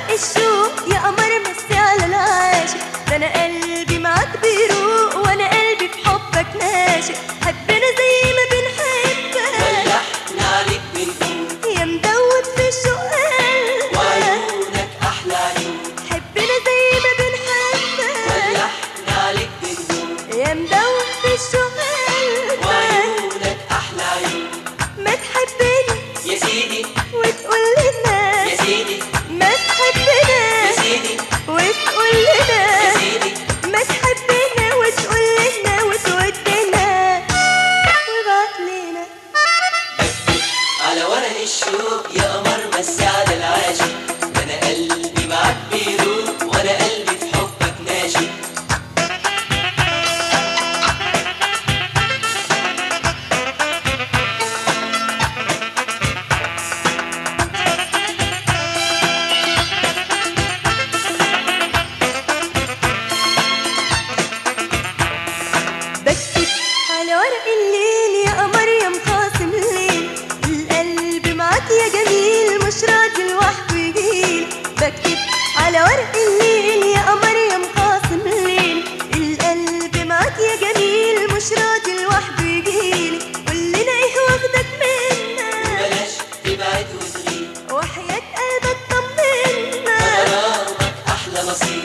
ورق الشوق يا قمر مسي على العاشق ده انا قلبي معاك بيروق وانا قلبي في حبك ناشق حبنا زي ما بنحبك ولحنا عليك بنقول يا مدوب في الشوق قلبك وعيونك احلى عيون حبنا زي ما بنحبك ولحنا عليك بنقول يا مدوب في الشوق قلبك وعيونك احلى عيون ما تحبني يا سيدي وتقول لنا يا سيدي ما يا تحبنا سيدي وتقول يا لنا سيدي ما تحبنا وتقول لنا وتودنا وابعت لنا على ورق الشوق يا قمر مسي على العاشق ده انا قلبي معاك بيروق وانا قلبي في حبك ناشي بكتب على ورق الليل يا قمر يا مخاصم الليل القلب معاك يا جميل مش راضي لوحده يجيل بكتب على ورق الليل يا قمر يا مخاصم الليل القلب معاك يا جميل مش راضي لوحده يجيل قول لنا ايه واخدك منا بلاش تبعد وتغيب وحياة قلبك طمنا غرامك احلى نصيب